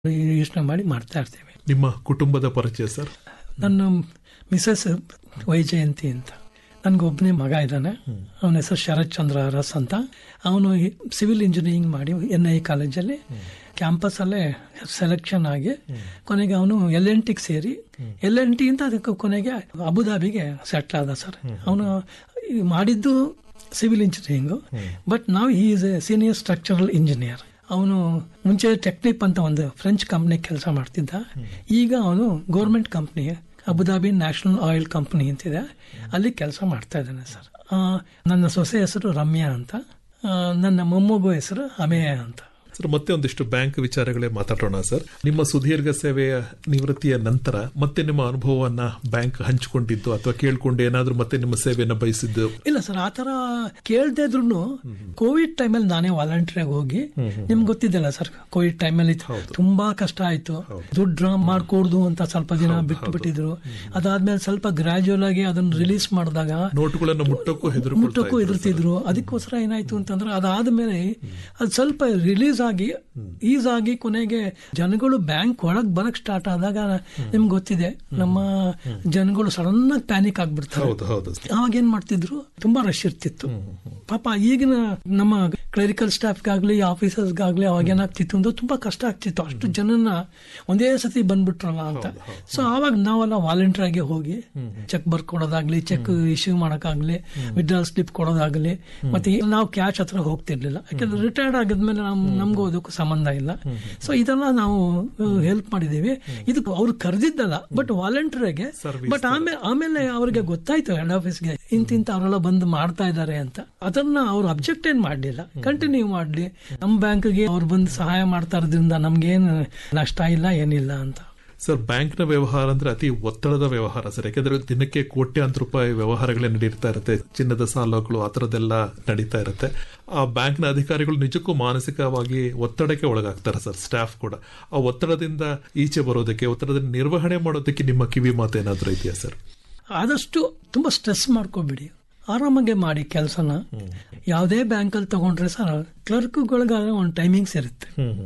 ಯೋಚನೆ ಮಾಡಿ ಮಾಡ್ತಾ ಇರ್ತೀವಿ ನಿಮ್ಮ ಕುಟುಂಬದ ಪರಿಚಯ ಸರ್ ನನ್ನ ಮಿಸಸ್ ವೈಜಯಂತಿ ಅಂತ ನನಗೊಬ್ಬನೇ ಮಗ ಇದ್ದಾನೆ ಅವನ ಹೆಸರು ಶರತ್ ಚಂದ್ರ ಅರಸ್ ಅಂತ ಅವನು ಸಿವಿಲ್ ಇಂಜಿನಿಯರಿಂಗ್ ಮಾಡಿ ಎನ್ ಐ ಕಾಲೇಜಲ್ಲಿ ಕ್ಯಾಂಪಸ್ಸಲ್ಲೇ ಸೆಲೆಕ್ಷನ್ ಆಗಿ ಕೊನೆಗೆ ಅವನು ಎಲ್ ಎನ್ ಟಿಗೆ ಸೇರಿ ಎಲ್ ಎನ್ ಟಿ ಅಂತ ಅದಕ್ಕೆ ಕೊನೆಗೆ ಅಬುದಾಬಿಗೆ ಸೆಟ್ಲ್ ಆದ ಸರ್ ಅವನು ಮಾಡಿದ್ದು ಸಿವಿಲ್ ಇಂಜಿನಿಯರಿಂಗು ಬಟ್ ನಾವು ಈ is a senior structural engineer ಅವನು ಮುಂಚೆ ಟೆಕ್ನಿಪ್ ಅಂತ ಒಂದು ಫ್ರೆಂಚ್ ಕಂಪ್ನಿ ಕೆಲಸ ಮಾಡ್ತಿದ್ದ ಈಗ ಅವನು government company Abu Dhabi national oil company ಅಂತಿದೆ ಅಲ್ಲಿ ಕೆಲಸ ಮಾಡ್ತಾ ಇದ್ದಾನೆ ಸರ್ ಆ, ನನ್ನ ಸೊಸೆ ಹೆಸರು ರಮ್ಯಾ ಅಂತ ಆ, ನನ್ನ ಮೊಮ್ಮಗು ಹೆಸರು ಅಮೇಯ ಅಂತ ಸರ್ ಮತ್ತೆ ಒಂದಿಷ್ಟು ಬ್ಯಾಂಕ್ ವಿಚಾರಗಳೇ ಮಾತಾಡೋಣ ಸರ್ ನಿಮ್ಮ ಸುದೀರ್ಘ ಸೇವೆಯ ನಿವೃತ್ತಿಯ ನಂತರ ಮತ್ತೆ ನಿಮ್ಮ ಅನುಭವವನ್ನ ಬ್ಯಾಂಕ್ ಹಂಚಿಕೊಂಡಿದ್ದು ಅಥವಾ ಕೇಳ್ಕೊಂಡು ಏನಾದ್ರೂ ಮತ್ತೆ ನಿಮ್ಮ ಸೇವೆಯನ್ನ ಬಯಸಿದ್ದು ಇಲ್ಲ ಸರ್ ಆ ತರ ಕೇಳ್ದೇ ಇದ್ರು ಕೋವಿಡ್ ಟೈಮಲ್ಲಿ ನಾನೇ ವಾಲಂಟಿಯರ್ ಹೋಗಿ ನಿಮ್ಗೆ ಗೊತ್ತಿದ್ದಲ್ಲ ಸರ್ ಕೋವಿಡ್ ಟೈಮಲ್ಲಿ ತುಂಬಾ ಕಷ್ಟ ಆಯ್ತು ದುಡ್ಡು ಡ್ರಾ ಮಾಡ್ಕೊಡ್ದು ಅಂತ ಸ್ವಲ್ಪ ದಿನ ಬಿಟ್ಟು ಬಿಟ್ಟಿದ್ರು ಅದಾದ್ಮೇಲೆ ಸ್ವಲ್ಪ ಗ್ರಾಜುವಲ್ ಆಗಿ ಅದನ್ನ ರಿಲೀಸ್ ಮಾಡಿದಾಗ ನೋಟುಗಳನ್ನು ಮುಟ್ಟಕ್ಕೂ ಹೆದರು ಮುಟ್ಟಕ್ಕೂ ಎದುರ್ತಿದ್ರು ಅದಕ್ಕೋಸ್ಕರ ಏನಾಯ್ತು ಅಂತಂದ್ರೆ ಅದಾದ್ಮೇಲೆ ಅದು ಸ್ವಲ್ಪ ರಿಲೀಸ್ ಆಗಿ ಈಸ್ ಆಗಿ ಕೊನೆಗೆ ಜನಗಳು ಬ್ಯಾಂಕ್ ಒಳಗ್ ಬರಕ್ ಸ್ಟಾರ್ಟ್ ಆದಾಗ ನಿಮ್ಗೆ ಗೊತ್ತಿದೆ ನಮ್ಮ ಜನಗಳು ಸಡನ್ ಆಗಿ ಪ್ಯಾನಿಕ್ ಆಗ್ಬಿಡ್ತಾರೆ ಹೌದು ಹೌದು ಅವಾಗ ಏನ್ ಮಾಡ್ತಿದ್ರು ತುಂಬಾ ರಶ್ ಇರ್ತಿತ್ತು ಪಾಪ ಈಗಿನ ನಮ್ಮ ಕ್ಲರಿಕಲ್ ಸ್ಟಾಫ್ಗಾಗ್ಲಿ ಆಫೀಸರ್ಸ್ಗಾಗ್ಲಿ ಅವಾಗ ಏನಾಗ್ತಿತ್ತು ಅಂದ್ರೆ ತುಂಬಾ ಕಷ್ಟ ಆಗ್ತಿತ್ತು ಅಷ್ಟು ಜನನ ಒಂದೇ ಸತಿ ಬಂದ್ಬಿಟ್ರಲ್ಲ ಅಂತ ಸೊ ಆವಾಗ ನಾವೆಲ್ಲ ವಾಲಂಟಿಯರ್ ಆಗಿ ಹೋಗಿ ಚೆಕ್ ಬರ್ಕೊಡೋದಾಗ್ಲಿ ಚೆಕ್ ಇಶ್ಯೂ ಮಾಡೋಕ್ಕಾಗ್ಲಿ ವಿಡ್ರಾಲ್ ಸ್ಲಿಪ್ ಕೊಡೋದಾಗ್ಲಿ ಮತ್ತೆ ಈ- ನಾವು ಕ್ಯಾಶ್ ಹತ್ರ ಹೋಗ್ತಿರ್ಲಿಲ್ಲ ಯಾಕಂದ್ರೆ ರಿಟೈರ್ಡ್ ಆಗಿದ್ಮೇಲೆ ನಮ್ ನಮ್ಗೂ ಅದಕ್ಕೂ ಸಂಬಂಧ ಇಲ್ಲ ಸೊ ಇದೆಲ್ಲ ನಾವು ಹೆಲ್ಪ್ ಮಾಡಿದೀವಿ ಇದಕ್ಕೆ ಅವ್ರು ಕರೆದಿದ್ದಲ್ಲ ಬಟ್ ವಾಲಂಟಿಯರ್ಗೆ ಬಟ್ ಆಮೇಲೆ ಆಮೇಲೆ ಅವ್ರಿಗೆ ಗೊತ್ತಾಯ್ತು ಹೆಡ್ ಆಫೀಸ್ಗೆ ಇಂತಿಂತ ಅವರೆಲ್ಲ ಬಂದು ಮಾಡ್ತಾ ಇದ್ದಾರೆ ಅಂತ ಅದನ್ನ ಅವ್ರು ಅಬ್ಜೆಕ್ಟ್ ಏನ್ ಮಾಡ್ಲಿಲ್ಲ ಕಂಟಿನ್ಯೂ ಮಾಡ್ಲಿ ನಮ್ಮ ಬ್ಯಾಂಕ್ಗೆ ಅವ್ರು ಬಂದು ಸಹಾಯ ಮಾಡ್ತಾ ಇರೋದ್ರಿಂದ ನಮ್ಗೇನು ನಷ್ಟ ಇಲ್ಲ ಏನಿಲ್ಲ ಅಂತ ಸರ್ ಬ್ಯಾಂಕ್ನ ವ್ಯವಹಾರ ಅಂದ್ರೆ ಅತಿ ಒತ್ತಡದ ವ್ಯವಹಾರ ಸರ್ ಯಾಕಂದ್ರೆ ದಿನಕ್ಕೆ ಕೋಟ್ಯಾಂತರ ರೂಪಾಯಿ ವ್ಯವಹಾರಗಳೇ ನಡೀತಾ ಇರುತ್ತೆ ಚಿನ್ನದ ಸಾಲಗಳು ಆ ಥರದ್ದೆಲ್ಲ ನಡೀತಾ ಇರುತ್ತೆ ಆ ಬ್ಯಾಂಕ್ನ ಅಧಿಕಾರಿಗಳು ನಿಜಕ್ಕೂ ಮಾನಸಿಕವಾಗಿ ಒತ್ತಡಕ್ಕೆ ಒಳಗಾಗ್ತಾರೆ ಸರ್ ಸ್ಟಾಫ್ ಕೂಡ ಆ ಒತ್ತಡದಿಂದ ಈಚೆ ಬರೋದಕ್ಕೆ ಒತ್ತಡದಿಂದ ನಿರ್ವಹಣೆ ಮಾಡೋದಕ್ಕೆ ನಿಮ್ಮ ಕಿವಿ ಮಾತು ಏನಾದರೂ ಇದೆಯಾ ಸರ್ ಆದಷ್ಟು ತುಂಬಾ ಸ್ಟ್ರೆಸ್ ಮಾಡ್ಕೋಬಿಡಿ ಆರಾಮಾಗೆ ಮಾಡಿ ಕೆಲಸನ ಯಾವುದೇ ಬ್ಯಾಂಕಲ್ಲಿ ತಗೊಂಡ್ರೆ ಸರ್ ಕ್ಲರ್ಕ್ಗಳಿಗೆ ಒಂದು ಟೈಮಿಂಗ್ಸ್ ಇರುತ್ತೆ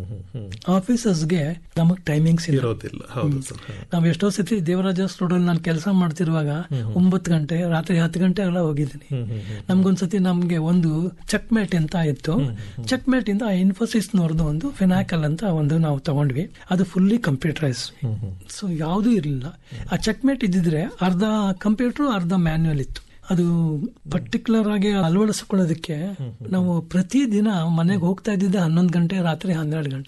ಆಫೀಸರ್ಸ್ಗೆ ನಮಗ್ ಟೈಮಿಂಗ್ಸ್ ಇಲ್ಲ ಇರೋದಿಲ್ಲ ಹೌದು ಸರ್ ನಾವ್ ಎಷ್ಟೋ ಸತಿ ದೇವರಾಜ ರೋಡಲ್ಲಿ ನಾನು ಕೆಲಸ ಮಾಡ್ತಿರುವಾಗ ಒಂಬತ್ತು ಗಂಟೆ ರಾತ್ರಿ ಹತ್ತು ಗಂಟೆ ಎಲ್ಲ ಹೋಗಿದ್ದೀನಿ ನಮ್ಗೊಂದ್ಸತಿ ನಮ್ಗೆ ಒಂದು ಚೆಕ್ ಮೇಟ್ ಅಂತ ಇತ್ತು ಚೆಕ್ ಮೇಟ್ ಇಂದ ಇನ್ಫೋಸಿಸ್ ನೋರ್ದು ಒಂದು ಫಿನಾಕಲ್ ಅಂತ ಒಂದು ನಾವು ತಗೊಂಡ್ವಿ ಅದು ಫುಲ್ಲಿ ಕಂಪ್ಯೂಟರೈಸ್ ಸೊ ಯಾವುದೂ ಇರಲಿಲ್ಲ ಆ ಚೆಕ್ ಮೇಟ್ ಇದ್ದಿದ್ರೆ ಅರ್ಧ ಕಂಪ್ಯೂಟರ್ ಅರ್ಧ ಮ್ಯಾನ್ಯುವಲ್ ಇತ್ತು ಅದು ಪರ್ಟಿಕ್ಯುಲರ್ ಆಗಿ ಅಳವಡಿಸ್ಕೊಳ್ಳೋದಕ್ಕೆ ನಾವು ಪ್ರತಿ ದಿನ ಮನೆಗೆ ಹೋಗ್ತಾ ಇದ್ದಿದ್ದೆ ಹನ್ನೊಂದು ಗಂಟೆ ರಾತ್ರಿ ಹನ್ನೆರಡು ಗಂಟೆ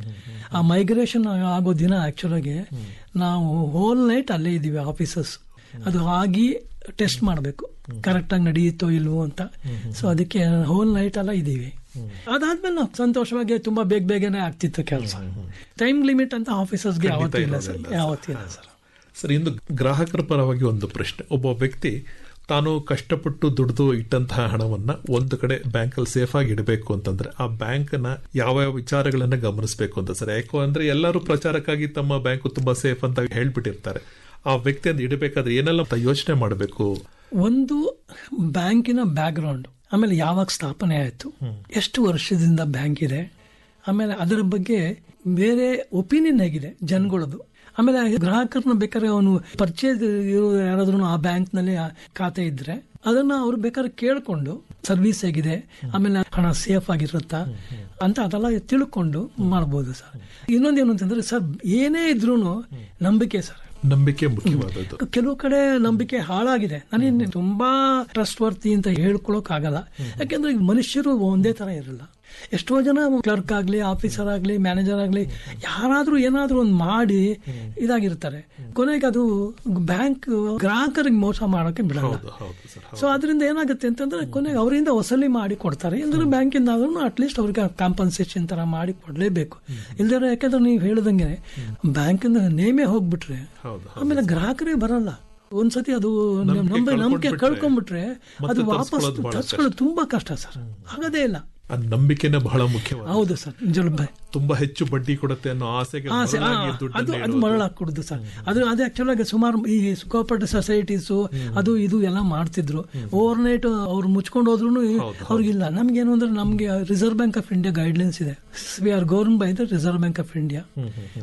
ಆ ಮೈಗ್ರೇಷನ್ ಆಗೋ ದಿನ ಆಕ್ಚುಲ್ ಆಗಿ ನಾವು ಹೋಲ್ ನೈಟ್ ಅಲ್ಲೇ ಇದ್ದೀವಿ ಆಫೀಸರ್ಸ್ ಅದು ಆಗಿ ಟೆಸ್ಟ್ ಮಾಡಬೇಕು ಕರೆಕ್ಟ್ ಆಗಿ ನಡೆಯುತ್ತೋ ಇಲ್ವೋ ಅಂತ ಸೊ ಅದಕ್ಕೆ ಹೋಲ್ ನೈಟ್ ಎಲ್ಲ ಇದ್ದೀವಿ ಅದಾದ್ಮೇಲೆ ನಾವು ಸಂತೋಷವಾಗಿ ತುಂಬಾ ಬೇಗ ಬೇಗನೆ ಆಗ್ತಿತ್ತು ಕೆಲಸ ಟೈಮ್ ಲಿಮಿಟ್ ಅಂತ ಆಫೀಸರ್ಸ್ಗೆ ಯಾವತ್ತೂ ಇಲ್ಲ ಸರ್ ಯಾವತ್ತೂ ಇಲ್ಲ ಸರ್ ಸರ್ ಇಂದು ಗ್ರಾಹಕರ ಪರವಾಗಿ ಒಂದು ಪ್ರಶ್ನೆ ಒಬ್ಬ ವ್ಯಕ್ತಿ ತಾನು ಕಷ್ಟಪಟ್ಟು ದುಡಿದು ಇಟ್ಟಂತಹ ಹಣವನ್ನ ಒಂದು ಕಡೆ ಬ್ಯಾಂಕಲ್ಲಿ ಸೇಫ್ ಆಗಿ ಇಡಬೇಕು ಅಂತಂದ್ರೆ ಆ ಬ್ಯಾಂಕ್ನ ಯಾವ ಯಾವ ವಿಚಾರಗಳನ್ನ ಗಮನಿಸಬೇಕು ಅಂತ ಸರ್ ಯಾಕೋ ಅಂದ್ರೆ ಎಲ್ಲರೂ ಪ್ರಚಾರಕ್ಕಾಗಿ ತಮ್ಮ ಬ್ಯಾಂಕ್ ತುಂಬಾ ಸೇಫ್ ಅಂತ ಹೇಳ್ಬಿಟ್ಟಿರ್ತಾರೆ ಆ ವ್ಯಕ್ತಿ ಅಂತ ಇಡಬೇಕಾದ್ರೆ ಏನೆಲ್ಲ ಯೋಚನೆ ಮಾಡಬೇಕು ಒಂದು ಬ್ಯಾಂಕಿನ ಬ್ಯಾಕ್ಗ್ರೌಂಡ್ ಆಮೇಲೆ ಯಾವಾಗ ಸ್ಥಾಪನೆ ಆಯಿತು ಎಷ್ಟು ವರ್ಷದಿಂದ ಬ್ಯಾಂಕ್ ಇದೆ ಆಮೇಲೆ ಅದರ ಬಗ್ಗೆ ಬೇರೆ ಒಪಿನಿಯನ್ ಹೇಗಿದೆ ಜನಗಳದು ಆಮೇಲೆ ಗ್ರಾಹಕರನ್ನ ಬೇಕಾದ್ರೆ ಅವನು ಪರ್ಚೇಸ್ ಇರೋ ಯಾರಾದ್ರೂ ಆ ಬ್ಯಾಂಕ್ನಲ್ಲಿ ಖಾತೆ ಇದ್ರೆ ಅದನ್ನ ಅವ್ರು ಬೇಕಾದ್ರೆ ಕೇಳ್ಕೊಂಡು ಸರ್ವಿಸ್ ಹೇಗಿದೆ ಆಮೇಲೆ ಹಣ ಸೇಫ್ ಆಗಿರುತ್ತಾ ಅಂತ ಅದೆಲ್ಲ ತಿಳ್ಕೊಂಡು ಮಾಡ್ಬೋದು ಸರ್ ಇನ್ನೊಂದೇನು ಅಂತಂದ್ರೆ ಸರ್ ಏನೇ ಇದ್ರೂ ನಂಬಿಕೆ ಸರ್ ನಂಬಿಕೆ ಮುಖ್ಯವಾದದ್ದು ಕೆಲವು ಕಡೆ ನಂಬಿಕೆ ಹಾಳಾಗಿದೆ ನನಗೆ ತುಂಬಾ ಟ್ರಸ್ಟ್ ವರ್ತಿ ಅಂತ ಹೇಳ್ಕೊಳಕ್ ಆಗಲ್ಲ ಯಾಕೆಂದ್ರೆ ಈಗ ಮನುಷ್ಯರು ಒಂದೇ ತರ ಇರಲ್ಲ ಎಷ್ಟೋ ಜನ ಕ್ಲರ್ಕ್ ಆಗ್ಲಿ ಆಫೀಸರ್ ಆಗ್ಲಿ ಮ್ಯಾನೇಜರ್ ಆಗ್ಲಿ ಯಾರಾದ್ರೂ ಏನಾದ್ರೂ ಒಂದು ಮಾಡಿ ಇದಾಗಿರ್ತಾರೆ ಕೊನೆಗೆ ಅದು ಬ್ಯಾಂಕ್ ಗ್ರಾಹಕರಿಗೆ ಮೋಸ ಮಾಡೋಕೆ ಬಿಡಲ್ಲ ಹೌದು ಹೌದು ಸರ್ ಸೊ ಅದರಿಂದ ಏನಾಗುತ್ತೆ ಅಂತಂದ್ರೆ ಕೊನೆಗೆ ಅವರಿಂದ ವಸೂಲಿ ಮಾಡಿ ಕೊಡ್ತಾರೆ ಇಲ್ದ್ರೆ ಬ್ಯಾಂಕಿಂದ ಆದ್ರೂ ಅಟ್ಲೀಸ್ಟ್ ಅವ್ರಿಗೆ ಕಾಂಪನ್ಸೇಷನ್ ತರ ಮಾಡಿ ಕೊಡ್ಲೇಬೇಕು ಇಲ್ದ್ರೆ ಯಾಕಂದ್ರೆ ನೀವು ಹೇಳ್ದಂಗೆ ಬ್ಯಾಂಕಿಂದ ನೇಮೇ ಹೋಗ್ಬಿಟ್ರೆ ಹೌದು ಆಮೇಲೆ ಗ್ರಾಹಕರೇ ಬರಲ್ಲ ಒಂದ್ಸತಿ ಅದು ನಂಬಿ ನಂಬಿಕೆ ಕಳ್ಕೊಂಡ್ಬಿಟ್ರೆ ಅದು ವಾಪಸ್ ತರ್ಸ್ಕೊಳ್ಳೋದು ತುಂಬಾ ಕಷ್ಟ ಸರ್ ಆಗದೇ ಇಲ್ಲ ಆ ನಂಬಿಕೆನೇ ಬಹಳ ಮುಖ್ಯವಾದ ಹೌದು ಸರ್ ನಿಜ ತುಂಬಾ ಹೆಚ್ಚು ಬಡ್ಡಿ ಕೊಡುತ್ತೆ ಅನ್ನೋ ಆಸೆಗೆ ಆಸೆ ಆ, ಮರಳಾಗಿ ಅದು ದುಡ್ಡನ್ನ ಅದು ಇಡೋದು. ಮರಳಾಗಿ ಕೊಡುದು ಸರ್ ಅದು ಅದು ಆಕ್ಚುಲ್ ಆಗಿ ಸುಮಾರು ಈ ಕೋಆಪರೇಟಿವ್ ಸೊಸೈಟೀಸು ಅದು ಇದು ಎಲ್ಲ ಮಾಡ್ತಿದ್ರು ಓವರ್ ನೈಟ್ ಅವ್ರು ಮುಚ್ಕೊಂಡು ಹೋದ್ರು ಅವ್ರಿಗಿಲ್ಲ ನಮ್ಗೇನು ಅಂದ್ರೆ ನಮ್ಗೆ Reserve Bank of India guidelines ಇದೆ we are governed by the Reserve Bank of India